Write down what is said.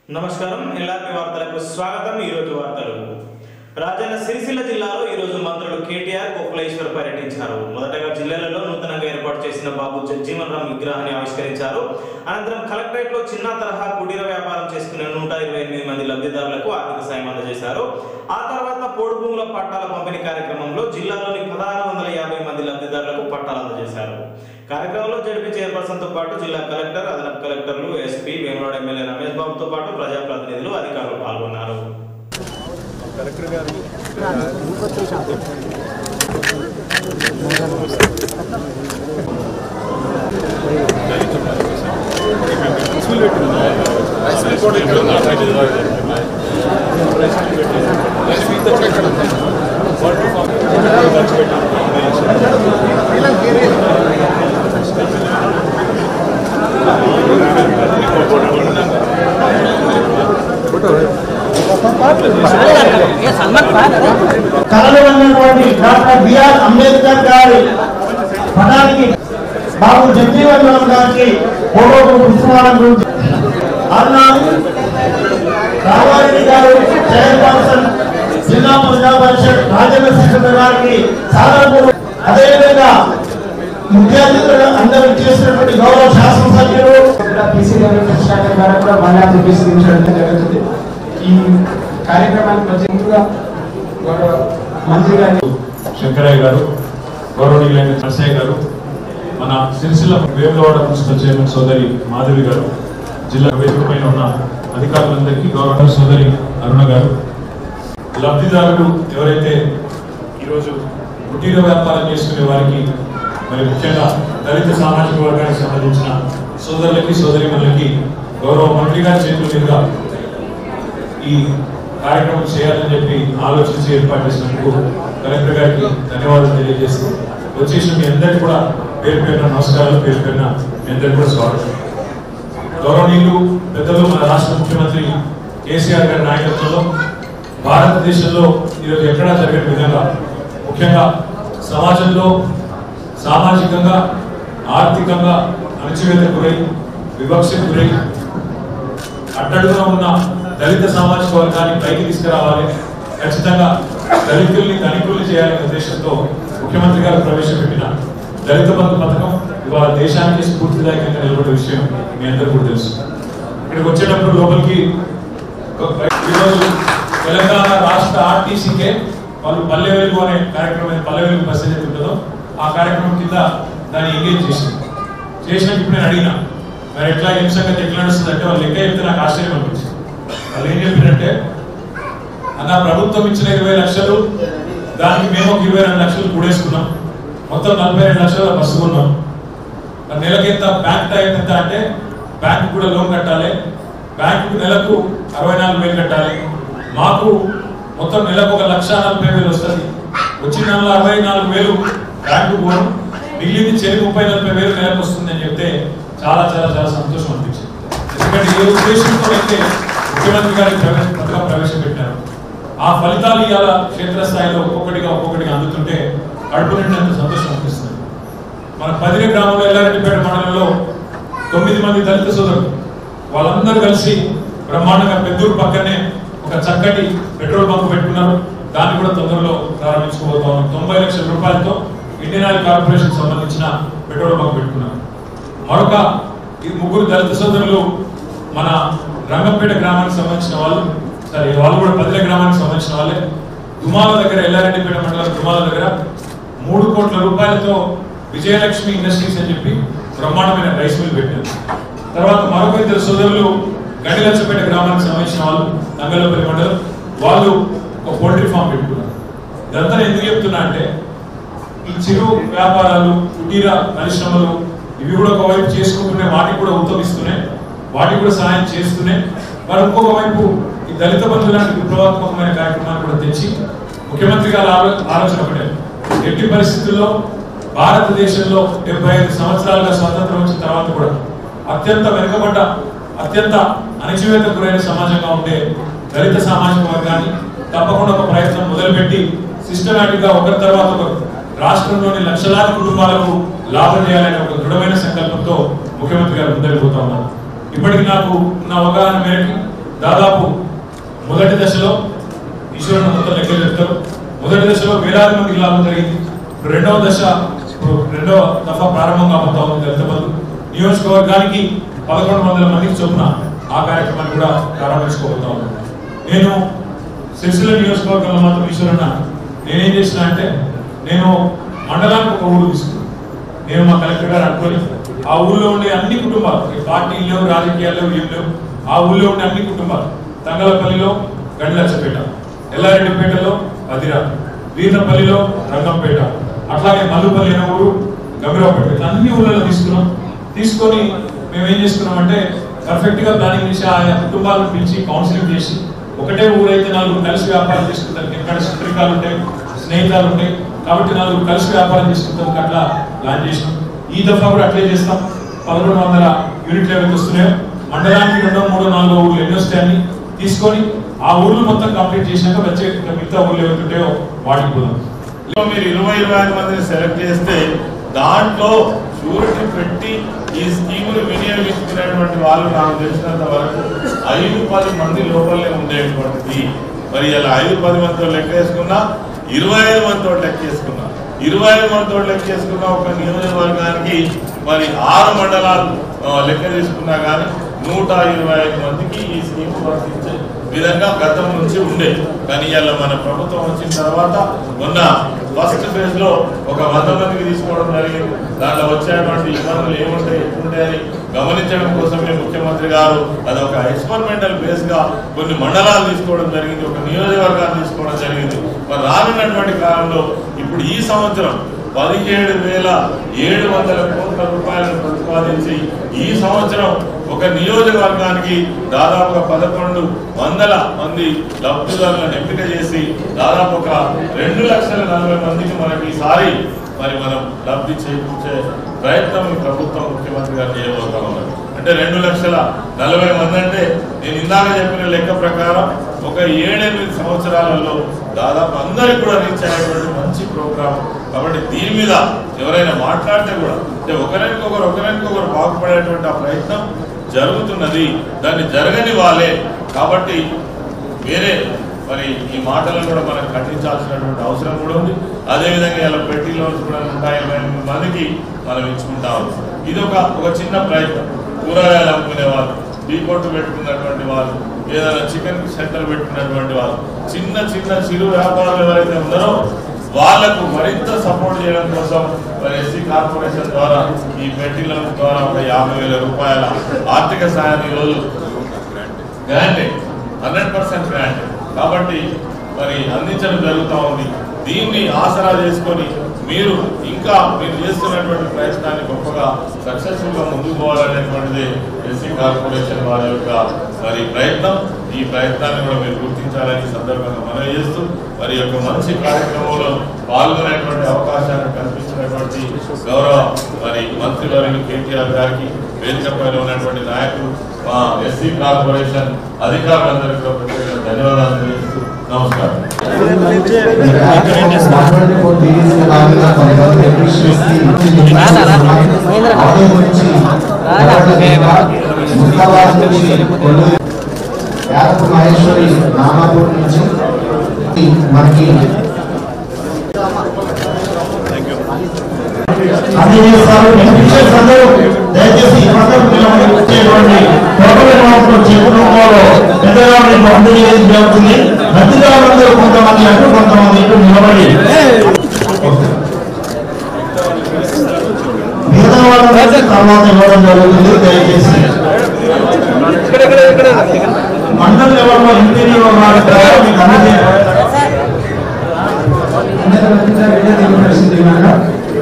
నమస్కారం ఎల్ఆర్పి వార్తలకు స్వాగతం ఈ రోజు వార్తలు రాజన్న సిరిసిల్ల జిల్లాలో ఈ రోజు మంత్రులు కేటీఆర్ కోకులేశ్వర్ పర్యటించారు మొదటగా జిల్లాలలో నూతనంగా ఏర్పాటు చేసిన బాబు జగ్జీవన్ రామ్ విగ్రహాన్ని ఆవిష్కరించారు అనంతరం కలెక్టరేట్ లో చిన్న తరహా కుటీర వ్యాపారం చేసుకునే నూట ఇరవై ఎనిమిది మంది లబ్ధిదారులకు ఆర్థిక సాయం అందజేశారు ఆ తర్వాత పోడు భూముల పట్టాల పంపిణీ కార్యక్రమంలో జిల్లాలోని పదహారు వందల యాభై మంది లబ్ధిదారులకు పట్టాలు అందజేశారు కార్యక్రమంలో జడ్పీ చైర్పర్సన్ తో పాటు జిల్లా కలెక్టర్ అదనపు కలెక్టర్లు ఎస్పీ వేమనాడు ఎమ్మెల్యే రమేష్ బాబుతో పాటు ప్రజాప్రతినిధులు అధికారులు పాల్గొన్నారు కలెక్టర్ గారు కళలు ఉన్నటువంటి డాక్టర్ బిఆర్ అంబేద్కర్ గారి పదానికి బాబు జగజీవన్ రామ్ గారికి పూర్వపు పుష్పమాలం గురించి అన్నాడు రామారెడ్డి గారు చైర్పర్సన్ జిల్లా ప్రజా పరిషత్ రాజన్న శిక్షణ గారికి సాధారణ అదేవిధంగా ముఖ్య అతిథులు అందరూ చేసినటువంటి గౌరవ శాసనసభ్యులు పీసీ డెవలప్మెంట్ శాఖ ద్వారా కూడా వన్ ల్యాక్ రూపీస్ ఇవ్వడం జరుగుతుంది ఈ కార్యక్రమానికి వచ్చే ముందుగా గౌరవ మంత్రి గారి శంకరయ్య గారు గౌరవనీయులైన నరసయ్య గారు మన సిరిసిల్ల వేములవాడ మున్సిపల్ చైర్మన్ సోదరి మాధవి గారు జిల్లా వేదిక పైన ఉన్న అధికారులందరికీ గౌరవ సోదరి అరుణ గారు లబ్ధిదారులు ఎవరైతే ఈరోజు కుటీర వ్యాపారం చేసుకునే వారికి మరి ముఖ్యంగా దళిత సామాజిక వర్గానికి సంబంధించిన సోదరులకి సోదరిమణులకి గౌరవ మంత్రి గారి చేతుల మీదుగా ఈ కార్యక్రమం చేయాలని చెప్పి ఆలోచించి ఏర్పాటు చేసినందుకు కలెక్టర్ గారికి ధన్యవాదాలు తెలియజేస్తూ వచ్చేసిన మీ అందరికీ కూడా పేరు పేరున నమస్కారాలు పేరు పేరున మీ అందరికీ కూడా స్వాగతం గౌరవనీయులు పెద్దలు మన రాష్ట్ర ముఖ్యమంత్రి కేసీఆర్ గారి నాయకత్వంలో భారతదేశంలో ఈరోజు ఎక్కడా జరిగిన విధంగా ముఖ్యంగా సమాజంలో సామాజికంగా ఆర్థికంగా అణచివేత గురై వివక్షకు గురై అట్టడుగున ఉన్న దళిత సామాజిక వర్గాన్ని పైకి తీసుకురావాలి ఖచ్చితంగా దళితుల్ని ధనికుల్ని చేయాలనే ఉద్దేశంతో ముఖ్యమంత్రి గారు ప్రవేశపెట్టిన దళిత బంధు పథకం ఇవాళ దేశానికి స్ఫూర్తిదాయకంగా నిలబడే విషయం మీ అందరూ కూడా తెలుసు ఇక్కడికి వచ్చేటప్పుడు లోపలికి ఒక- ఈరోజు తెలంగాణ రాష్ట్ర ఆర్టీసీకే వాళ్ళు పల్లె వెలుగు అనే కార్యక్రమం పల్లె వెలుగు బస్ ఏదైతే ఉంటుందో ఆ కార్యక్రమం కింద దాన్ని ఎంగేజ్ చేసింది చేసినప్పుడు ఇప్పుడు నేను అడిగిన మరి ఎట్లా ఏం సంగతి ఎట్లా నడుస్తుంది అంటే వాళ్ళు లెక్క చెప్తే నాకు ఆశ్చర్యం అనిపించింది వాళ్ళు ఏం చెప్పారంటే అన్న ప్రభుత్వం ఇచ్చిన ఇరవై లక్షలు దానికి మేము ఒక ఇరవై రెండు లక్షలు కూడేసుకున్నాం మొత్తం నలభై రెండు లక్షల బస్సు కొన్నాం మరి నెలకి ఎంత బ్యాంక్ టైం ఎంత అంటే బ్యాంక్ కూడా లోన్ కట్టాలి బ్యాంకు నెలకు అరవై నాలుగు వేలు కట్టాలి మాకు మొత్తం నెలకు ఒక లక్ష నలభై వేలు వస్తుంది వచ్చిన నెలలో అరవై నాలుగు వేలు బ్యాంకు పోను మిగిలింది చెరి ముప్పై నలభై వేలు నెలకు వస్తుంది అని చెప్తే చాలా చాలా చాలా సంతోషం అనిపించింది ఎందుకంటే ఏ ఉద్దేశంతో అయితే ముఖ్యమంత్రి గారి ప్రవేశ పథకం ప్రవేశపెట్టారు ఆ ఫలితాలు ఇవాళ క్షేత్రస్థాయిలో ఒక్కొక్కటిగా ఒక్కొక్కటిగా అందుతుంటే కడుపు నిండినంత సంతోషం అనిపిస్తుంది మన పదిరి గ్రామంలో ఎల్లారెడ్డిపేట మండలంలో తొమ్మిది మంది దళిత సోదరులు వాళ్ళందరూ కలిసి బ్రహ్మాండంగా పెద్దూరు పక్కనే ఒక చక్కటి పెట్రోల్ బంక్ పెట్టుకున్నారు దాన్ని కూడా తొందరలో ప్రారంభించుకోబోతా ఉన్నాం తొంభై లక్షల రూపాయలతో ఇండియన్ ఆయిల్ కార్పొరేషన్ సంబంధించిన పెట్రోల్ బంక్ పెట్టుకున్నారు మరొక ఈ ముగ్గురు దళిత సోదరులు మన రంగంపేట గ్రామానికి సంబంధించిన వాళ్ళు సరే వాళ్ళు కూడా పదిల గ్రామానికి సంబంధించిన వాళ్ళే దుమాల దగ్గర ఎల్లారెడ్డిపేట మండలం దుమాల దగ్గర మూడు కోట్ల రూపాయలతో విజయలక్ష్మి ఇండస్ట్రీస్ అని చెప్పి బ్రహ్మాండమైన రైస్ మిల్ పెట్టారు తర్వాత మరొక ఇద్దరు సోదరులు గడిలచ్చపేట గ్రామానికి సంబంధించిన వాళ్ళు నంగలపల్లి మండలం వాళ్ళు ఒక పోల్ట్రీ ఫామ్ పెట్టుకున్నారు ఇదంతా నేను ఎందుకు చెప్తున్నా అంటే ఈ చిరు వ్యాపారాలు కుటీర పరిశ్రమలు ఇవి కూడా ఒకవైపు చేసుకుంటూనే వాటికి కూడా ఉత్తమిస్తూనే వాటికి కూడా సహాయం చేస్తూనే మరి ఇంకొక వైపు ఈ దళిత బంధు లాంటి విప్లవాత్మకమైన కార్యక్రమాన్ని కూడా తెచ్చి ముఖ్యమంత్రి గారి ఆలో- ఆలోచన ఒకటే ఎట్టి పరిస్థితుల్లో భారతదేశంలో డెబ్బై ఐదు సంవత్సరాలుగా స్వాతంత్రం వచ్చిన తర్వాత కూడా అత్యంత వెనుకబడ్డ అత్యంత అణచివేత గురైన సమాజంగా ఉండే దళిత సామాజిక వర్గాన్ని తప్పకుండా ఒక ప్రయత్నం మొదలుపెట్టి సిస్టమేటిక్ గా ఒకరి తర్వాత ఒకరు రాష్ట్రంలోని లక్షలాది కుటుంబాలకు లాభం చేయాలనే ఒక దృఢమైన సంకల్పంతో ముఖ్యమంత్రి గారు ముందరిపోతా ఉన్నారు ఇప్పటికి నాకు ఉన్న అవగాహన మేరకు దాదాపు మొదటి దశలో ఈశ్వరుని మొత్తం లెక్కలు చెప్తారు మొదటి దశలో వేలాది మందికి లాభం జరిగింది ఇప్పుడు రెండవ దశ ఇప్పుడు రెండవ దఫా ప్రారంభం కాబోతా ఉంది దళిత బంధు నియోజకవర్గానికి పదకొండు వందల మందికి చొప్పున ఆ కార్యక్రమాన్ని కూడా ప్రారంభించుకోబోతా ఉన్నాం నేను సిరిసిల్ల నియోజకవర్గంలో మాత్రం ఈశ్వరన్న నేనేం చేసిన అంటే నేను మండలానికి ఒక ఊరు తీసుకున్నాను నేను మా కలెక్టర్ గారు అనుకోని ఆ ఊళ్ళో ఉండే అన్ని కుటుంబాలు ఈ పార్టీలు లేవు రాజకీయాలు లేవు ఏం లేవు ఆ ఊళ్ళో ఉండే అన్ని కుటుంబాలు తంగలపల్లిలో గడిలచ్చపేట ఎల్లారెడ్డిపేటలో అదిరా వీర్నపల్లిలో రంగంపేట అట్లాగే మల్లుపల్లి అనే ఊరు గంభీరావుపేట ఇట్లా అన్ని ఊళ్ళలో తీసుకున్నాం తీసుకొని మేము ఏం చేసుకున్నామంటే పర్ఫెక్ట్ గా ప్లానింగ్ చేసి ఆయా కుటుంబాలను పిలిచి కౌన్సిలింగ్ చేసి ఒకటే ఊరైతే నలుగురు కలిసి వ్యాపారం చేసుకుంటారు ఎక్కడ శత్రికాలు ఉంటాయి స్నేహితాలు ఉంటాయి కాబట్టి నలుగురు కలిసి వ్యాపారం చేసుకుంటారు అట్లా ప్లాన్ చేసినాం ఈ దఫా కూడా అట్లే చేస్తాం పదకొండు వందల యూనిట్లు ఏవైతే వస్తున్నాయో మండలానికి రెండో మూడో నాలుగో ఊర్లు ఎన్ని వస్తాయని తీసుకొని ఆ ఊర్లు మొత్తం కంప్లీట్ చేసినాక వచ్చే మిగతా ఊర్లు ఏవైతే ఉంటాయో వాటికి పోదాం లో మీరు ఇరవై ఇరవై ఐదు మందిని సెలెక్ట్ చేస్తే దాంట్లో షూరిటీ పెట్టి ఈ స్కీములు వినియోగించుకునేటువంటి వాళ్ళు నాకు తెలిసినంత వరకు ఐదు పది మంది లోపలే ఉండేటువంటిది మరి ఇలా ఐదు పది మందితో లెక్క వేసుకున్నా ఇరవై ఐదు మందితో లెక్క వేసుకున్నా ఇరవై ఐదు మందితో లెక్క వేసుకున్న ఒక నియోజకవర్గానికి మరి ఆరు మండలాలు ఆ, లెక్క తీసుకున్నా కానీ నూట ఇరవై ఐదు మందికి ఈ స్కీమ్ వర్తించే విధంగా గతం నుంచి ఉండే కానీ ఇవాళ మన ప్రభుత్వం వచ్చిన తర్వాత మొన్న ఫస్ట్ ఫేజ్ లో ఒక వంద మందికి తీసుకోవడం జరిగింది దాంట్లో వచ్చేటువంటి ఇబ్బందులు ఏముంటాయి ఎట్లుంటాయని గమనించడం కోసమే ముఖ్యమంత్రి గారు అది ఒక ఎక్స్పెరిమెంటల్ బేస్ గా కొన్ని మండలాలు తీసుకోవడం జరిగింది ఒక నియోజకవర్గాలు తీసుకోవడం జరిగింది మరి రానున్నటువంటి కాలంలో ఇప్పుడు ఈ సంవత్సరం పదిహేడు వేల ఏడు వందల కోట్ల రూపాయలను ప్రతిపాదించి ఈ సంవత్సరం ఒక నియోజకవర్గానికి దాదాపుగా పదకొండు వందల మంది లబ్ధిదారులను ఎంపిక చేసి దాదాపు ఒక రెండు లక్షల నలభై మందికి మనకి ఈసారి మరి మనం లబ్ధి చేకూర్చే ప్రయత్నం ఈ ప్రభుత్వం ముఖ్యమంత్రి గారు చేయబోతా ఉన్నారు అంటే రెండు లక్షల నలభై మంది అంటే నేను ఇందాక చెప్పిన లెక్క ప్రకారం ఒక ఏడెనిమిది సంవత్సరాలలో దాదాపు అందరికి కూడా రీచ్ అయ్యేటువంటి మంచి ప్రోగ్రామ్ కాబట్టి దీని మీద ఎవరైనా మాట్లాడితే కూడా అంటే ఒకరికొకరు ఒకరికొకరు బాగుపడేటువంటి ఆ ప్రయత్నం జరుగుతున్నది దాన్ని జరగని వాళ్ళే కాబట్టి వేరే మరి ఈ మాటలను కూడా మనం ఖండించాల్సినటువంటి అవసరం కూడా ఉంది అదేవిధంగా ఇలా పెట్టిలో కూడా నూట ఇరవై ఎనిమిది మందికి మనం ఇచ్చుకుంటాం ఇది ఒక ఒక చిన్న ప్రయత్నం కూరగాయలు అమ్ముకునే వాళ్ళు టీ కొట్టు పెట్టుకున్నటువంటి వాళ్ళు ఏదైనా చికెన్ సెంటర్ పెట్టుకున్నటువంటి వాళ్ళు చిన్న చిన్న చిరు వ్యాపారాలు ఎవరైతే ఉన్నారో వాళ్లకు మరింత సపోర్ట్ చేయడం కోసం మరి ఎస్సీ కార్పొరేషన్ ద్వారా ఈ పెట్టిల ద్వారా ఒక యాభై వేల రూపాయల ఆర్థిక సాయాన్ని ఈరోజు గ్రాంటే హండ్రెడ్ పర్సెంట్ గ్రాంట్ కాబట్టి మరి అందించడం జరుగుతూ ఉంది దీన్ని ఆసరా చేసుకొని మీరు ఇంకా మీరు చేస్తున్నటువంటి ప్రయత్నాన్ని గొప్పగా సక్సెస్ఫుల్ గా ముందుకు పోవాలనేటువంటిది ఎస్సీ కార్పొరేషన్ వారి యొక్క మరి ప్రయత్నం ఈ ప్రయత్నాన్ని కూడా మీరు గుర్తించాలని ఈ సందర్భంగా మనవి చేస్తూ మరి ఈ యొక్క మంచి కార్యక్రమంలో పాల్గొనేటువంటి అవకాశాన్ని కల్పించినటువంటి గౌరవ మరి మంత్రివర్యులు కేటీఆర్ గారికి వేదిక పైన ఉన్నటువంటి నాయకులు మా ఎస్సీ కార్పొరేషన్ అధికారులందరికీ కూడా ప్రత్యేకంగా ధన్యవాదాలు తెలియజేస్తూ నమస్కారం మహేశ్వరి నామాపూర్ నుంచి మనకి అందజేస్తారు బెనిఫిషియర్స్ అందరూ దయచేసి ఈ పక్కన నిలబడి వచ్చేటువంటి టోటల్ అమౌంట్ చెక్ రూపంలో పెద్దగా మీకు అందజేయడం జరుగుతుంది లబ్ధిదారులందరూ కొంతమంది అటు కొంతమంది ఇటు నిలబడి మిగతా వాళ్ళందరికీ తర్వాత ఇవ్వడం జరుగుతుంది దయచేసి మండల లెవెల్లో ఇంటీరియర్ వారి